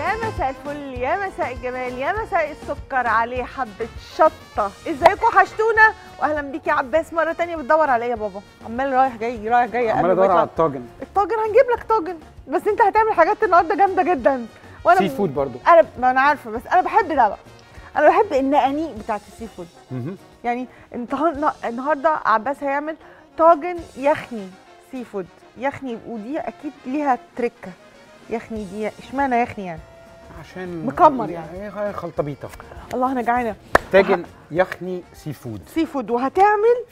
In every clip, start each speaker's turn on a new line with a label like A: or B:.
A: يا مساء الفل يا مساء الجمال يا مساء السكر عليه حبة شطة ازيكم وحشتونا واهلا بيك يا عباس مرة تانية بتدور على ايه يا بابا عمال رايح جاي رايح جاي
B: عمال
A: قبل ما
B: ادور على
A: يطلع.
B: الطاجن
A: الطاجن هنجيب لك طاجن بس انت هتعمل حاجات النهارده جامدة جدا وانا
B: سي فود برضو
A: انا ما انا عارفة بس انا بحب ده بقى انا بحب النقانيق بتاعت السي فود
B: مهم.
A: يعني النهارده النهارده عباس هيعمل طاجن يخني سي فود يخني ودي اكيد ليها تركه يخني دي اشمعنى يخني يعني
B: عشان
A: مكمر يعني.
B: هي خلطبيطه
A: الله انا جعانه
B: طاجن يخني سي فود
A: سي فود وهتعمل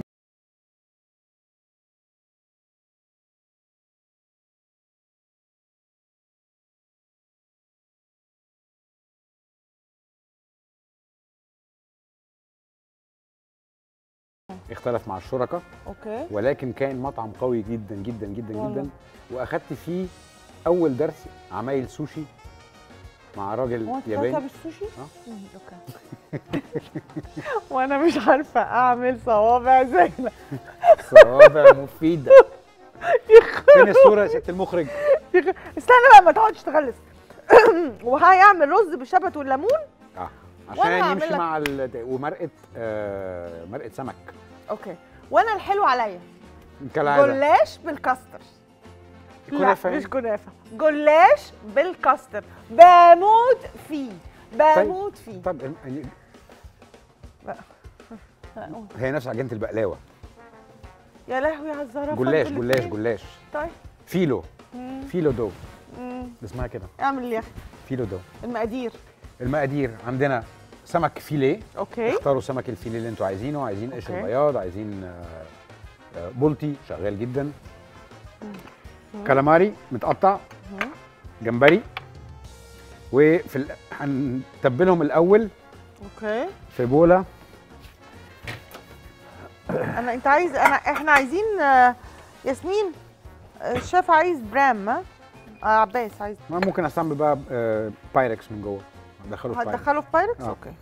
B: اختلف مع الشركاء
A: اوكي
B: ولكن كان مطعم قوي جدا جدا جدا
A: والله.
B: جدا واخدت فيه اول درس عمايل سوشي مع راجل
A: هو انت
B: ياباني
A: بتاكل بالسوشي؟
B: اه.
A: مم، اوكي وانا مش عارفه اعمل صوابع زي ما
B: صوابع مفيده فين الصوره يا ست المخرج
A: استنى بقى ما تقعدش تغلس وهيعمل رز بالشبت والليمون
B: اه
A: وأنا
B: عشان
A: هعمل
B: يمشي
A: لك-
B: مع ال... ومرقه آه مرقه سمك
A: اوكي وانا الحلو عليا
B: كالعاده
A: جلاش بالكاستر
B: كنافة
A: لا
B: يعني؟
A: مش كنافه جلاش بالكاستر بموت فيه بموت فيه
B: طب يعني هي نفس عجينه البقلاوه
A: يا لهوي على الزرافه
B: جلاش
A: اللي
B: جلاش
A: فيه.
B: جلاش
A: طيب
B: فيلو
A: مم،
B: فيلو دو
A: مم.
B: اسمها كده
A: اعمل يا اخي
B: فيلو دو
A: المقادير
B: المقادير عندنا سمك فيليه
A: اوكي
B: اختاروا سمك الفيليه اللي انتوا عايزينه عايزين قشر
A: أوكي.
B: بياض عايزين آه، آه، بولتي شغال جدا كالاماري متقطع
A: مم.
B: جمبري وفي ال... هنتبلهم الاول
A: اوكي
B: في بوله
A: انا انت عايز انا احنا عايزين آه، ياسمين آه، الشيف عايز برام ها آه عباس عايز
B: ما ممكن استعمل بقى آه، بايركس من جوه ادخله في بايركس
A: هتدخله في بايركس
B: آه.
A: اوكي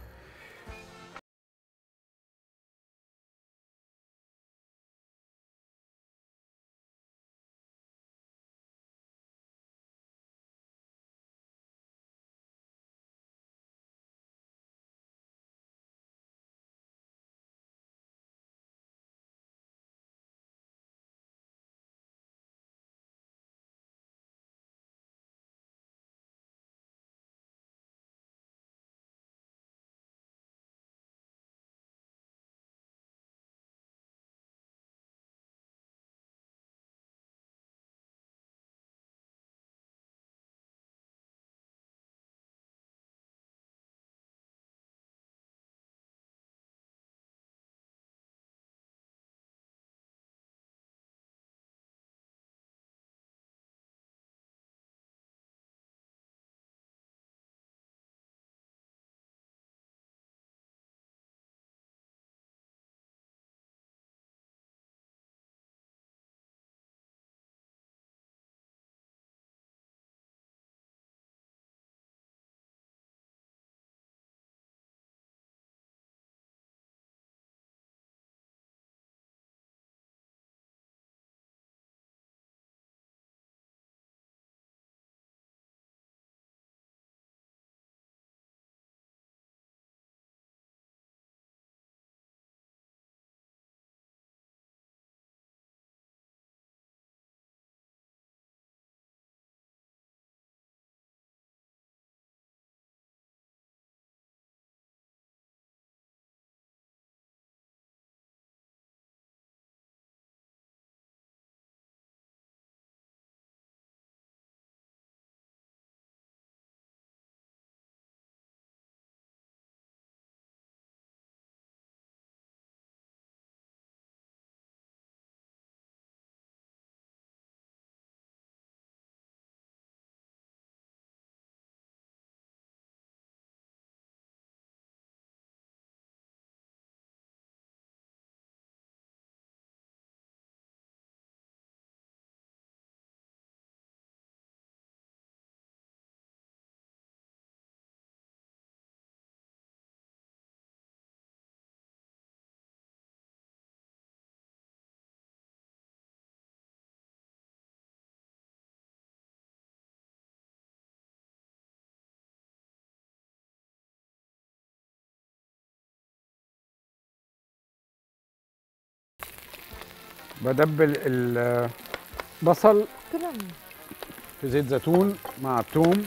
B: بدبل البصل
A: كده
B: في زيت زيتون مع الثوم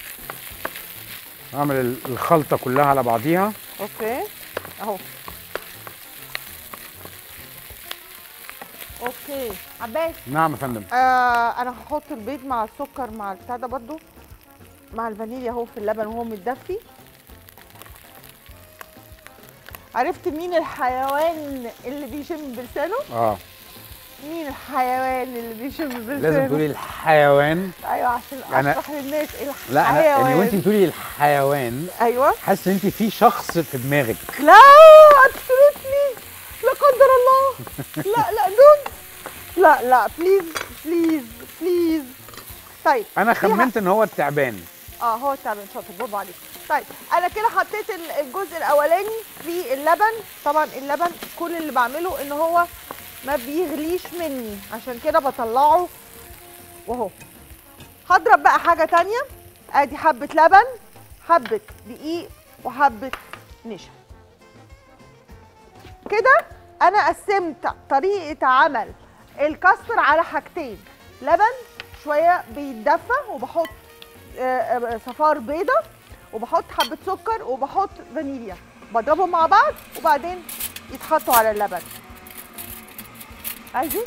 B: اعمل ال- الخلطه كلها على بعضيها
A: اوكي اهو اوكي عباس
B: نعم يا فندم
A: آه انا هحط البيض مع السكر مع البتاع ده برضو مع الفانيليا اهو في اللبن وهو متدفي عرفت مين الحيوان اللي بيشم بلسانه؟
B: اه
A: مين الحيوان اللي بيشم بلسانه؟
B: لازم تقولي الحيوان
A: ايوه عشان
B: أنا-
A: اشرح للناس ايه
B: لا انا
A: الحيوان
B: يعني وانت بتقولي الحيوان
A: ايوه
B: حاسس ان انت في شخص في دماغك
A: لا ابسولوتلي لا قدر الله لا لا دون لا لا بليز بليز بليز طيب
B: انا
A: فيها-
B: خمنت ان هو التعبان
A: اه هو تعبان شاطر برافو عليك طيب انا كده حطيت ال- الجزء الاولاني في اللبن طبعا اللبن كل اللي بعمله ان هو ما بيغليش مني عشان كده بطلعه وهو هضرب بقى حاجه تانية ادي حبه لبن حبه دقيق وحبه نشا كده انا قسمت طريقه عمل الكاستر على حاجتين لبن شويه بيتدفى وبحط آه، آه، صفار بيضه وبحط حبه سكر وبحط فانيليا بضربهم مع بعض وبعدين يتحطوا على اللبن عايزين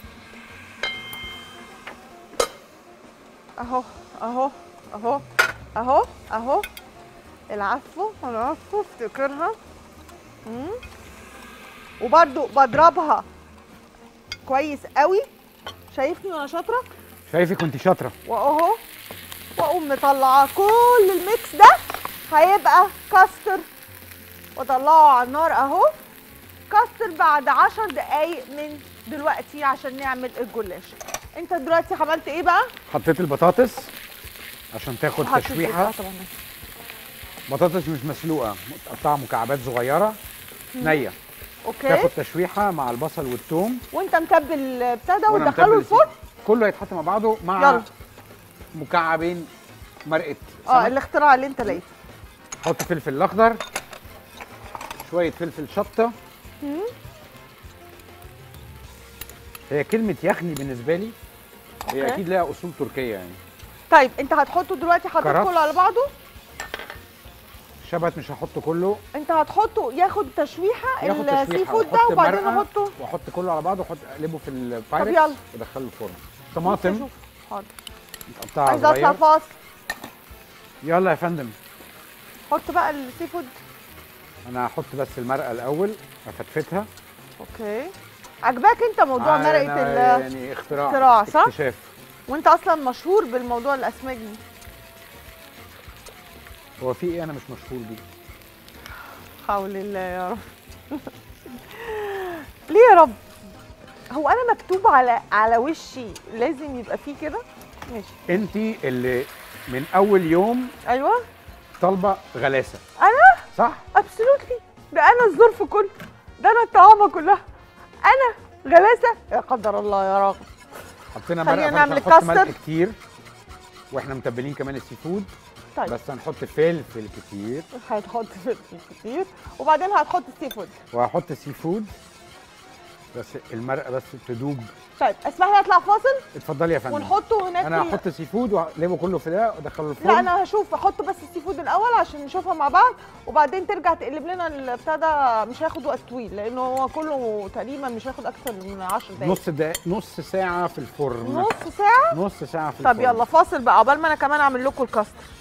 A: اهو اهو اهو اهو اهو العفو العفو افتكرها مم. وبرده بضربها كويس قوي شايفني وانا شاطره
B: شايفك كنت شاطره
A: واهو واقوم مطلعه كل الميكس ده هيبقى كاستر واطلعه على النار اهو كاستر بعد عشر دقايق من دلوقتي عشان نعمل الجلاش انت دلوقتي عملت ايه بقى
B: حطيت البطاطس عشان تاخد
A: حطيت إيه؟
B: تشويحه
A: آه طبعا
B: بطاطس مش مسلوقه متقطعه مكعبات صغيره نيه
A: اوكي
B: تاخد تشويحه مع البصل والثوم
A: وانت متبل بتاع ده
B: وأنا
A: وتدخله
B: متبل
A: الفرن
B: كله هيتحط مع بعضه مع
A: يلا.
B: مكعبين مرقه
A: اه
B: سمك.
A: الاختراع اللي انت لقيته
B: حط فلفل اخضر شويه فلفل شطه
A: مم.
B: هي كلمه يخني بالنسبه لي هي
A: أوكي.
B: اكيد لها اصول تركيه يعني
A: طيب انت هتحطه دلوقتي حطيت
B: كرفس.
A: كله على بعضه
B: الشبت مش هحطه كله
A: انت هتحطه ياخد تشويحه
B: ياخد
A: السي
B: تشويحه
A: فود ده
B: وأحط
A: وبعدين
B: مرقة
A: احطه
B: واحط كله على بعضه واحط اقلبه في
A: طب
B: البايركس
A: يلا
B: وادخله الفرن طماطم
A: شوف. حاضر
B: متقطعه
A: عايزه اطلع
B: صغير
A: فاصل
B: يلا يا فندم
A: حط بقى السي فود
B: انا هحط بس المرقه الاول افتفتها
A: اوكي عجباك انت موضوع
B: أنا
A: مرقه ال
B: يعني اختراع
A: اختراع، صح؟
B: اكتشاف
A: وانت اصلا مشهور بالموضوع الاسماك دي
B: هو في ايه انا مش مشهور بيه
A: حول الله يا رب ليه يا رب هو انا مكتوب على على وشي لازم يبقى فيه كده ماشي
B: انت اللي من اول يوم
A: ايوه
B: طالبه غلاسه
A: انا
B: صح
A: ابسولوتلي ده انا الظرف كله ده انا الطعامه كلها انا غلاسه يا قدر الله يا رب
B: حطينا
A: خلينا
B: مرقه
A: نعمل
B: فمش هنحط ملح
A: كاستر.
B: كتير واحنا متبلين كمان السي فود
A: طيب
B: بس هنحط فلفل كتير
A: هتحط فلفل كتير وبعدين هتحط السي فود
B: وهحط سي فود بس المرقه بس تدوب
A: طيب اسمح لي اطلع فاصل
B: اتفضلي يا فندم
A: ونحطه هناك
B: انا
A: في-
B: هحط سي فود واقلبه كله في ده وادخله الفرن
A: لا انا هشوف احط بس السي فود الاول عشان نشوفها مع بعض وبعدين ترجع تقلب لنا البتاع ده مش هياخد وقت طويل لانه هو كله تقريبا مش هياخد اكتر من 10 دقايق
B: نص دقيقة نص ساعة في الفرن
A: نص ساعه
B: نص ساعة في
A: طب
B: الفرن
A: يلا فاصل بقى عقبال ما انا كمان اعمل لكم الكاستر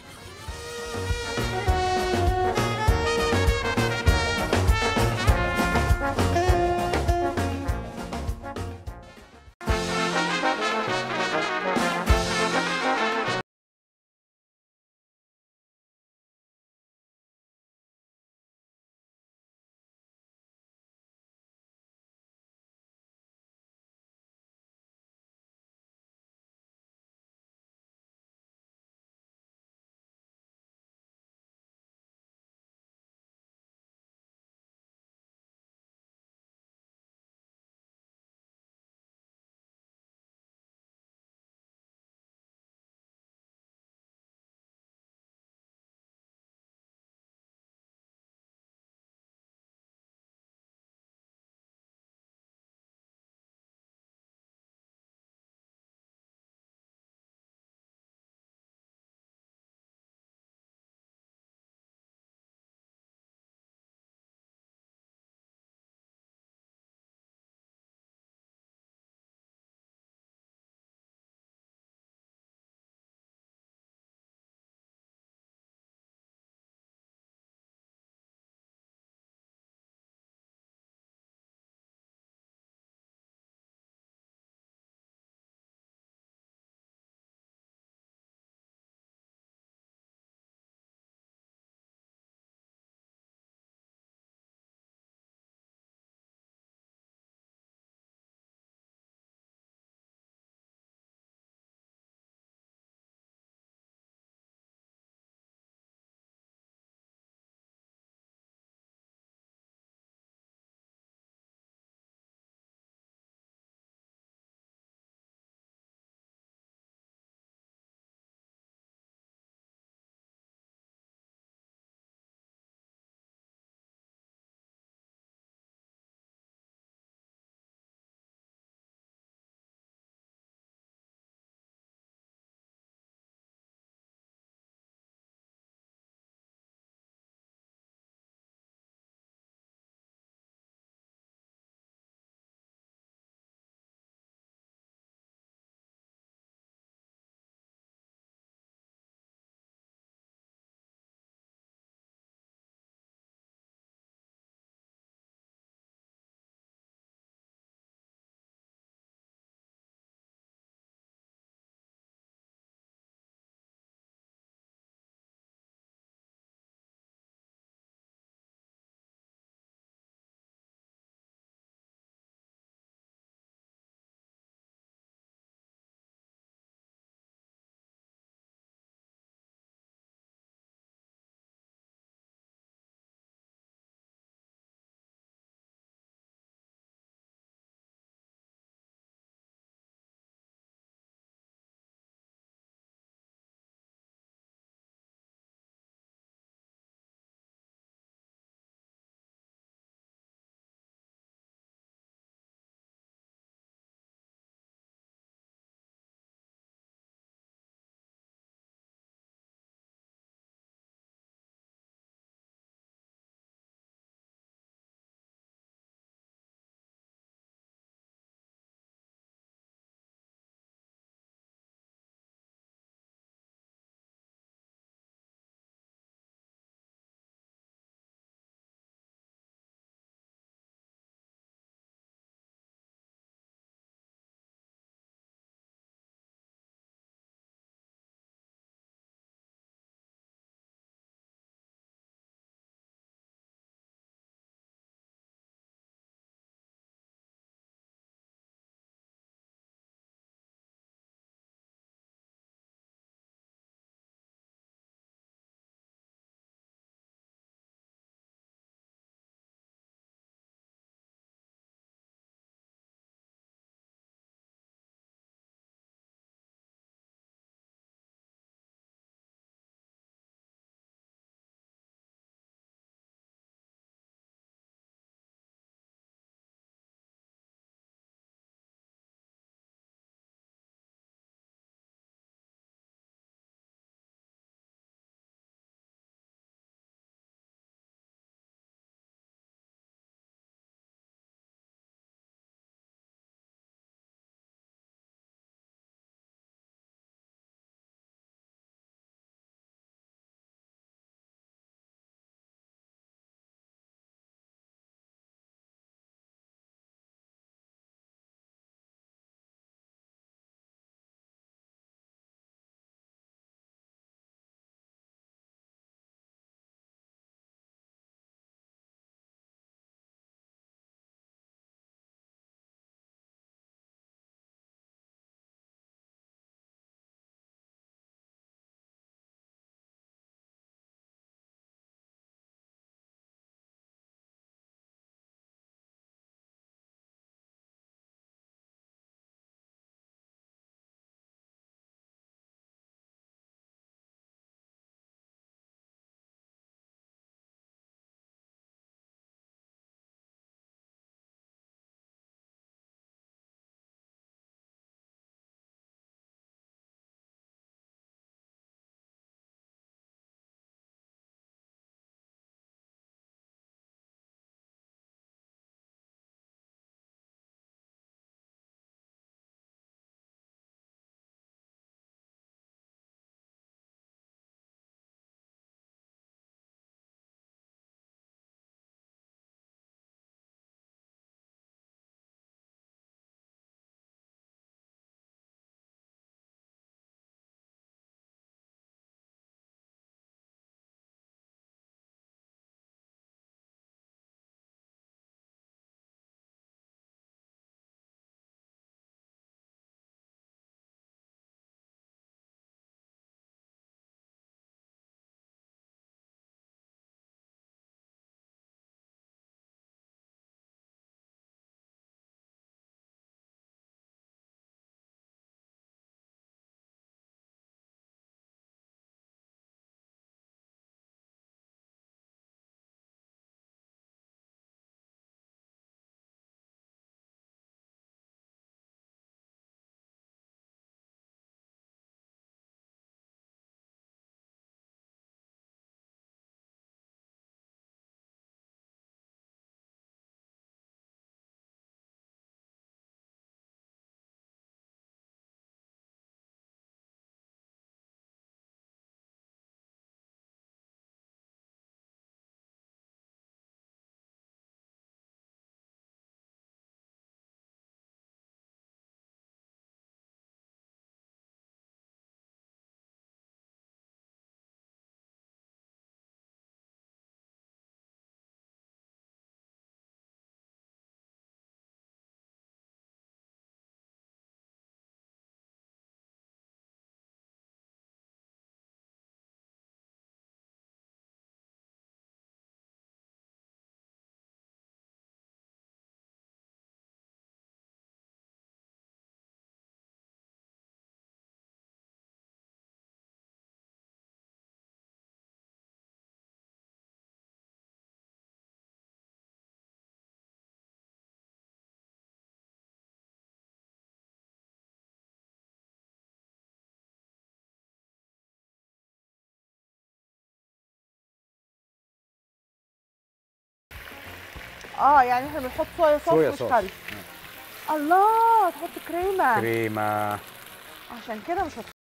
A: اه يعني احنا بنحط صويا صوص
B: صويا
A: مش
B: صوص.
A: كاري الله تحط كريمه
B: كريمه
A: عشان كده مش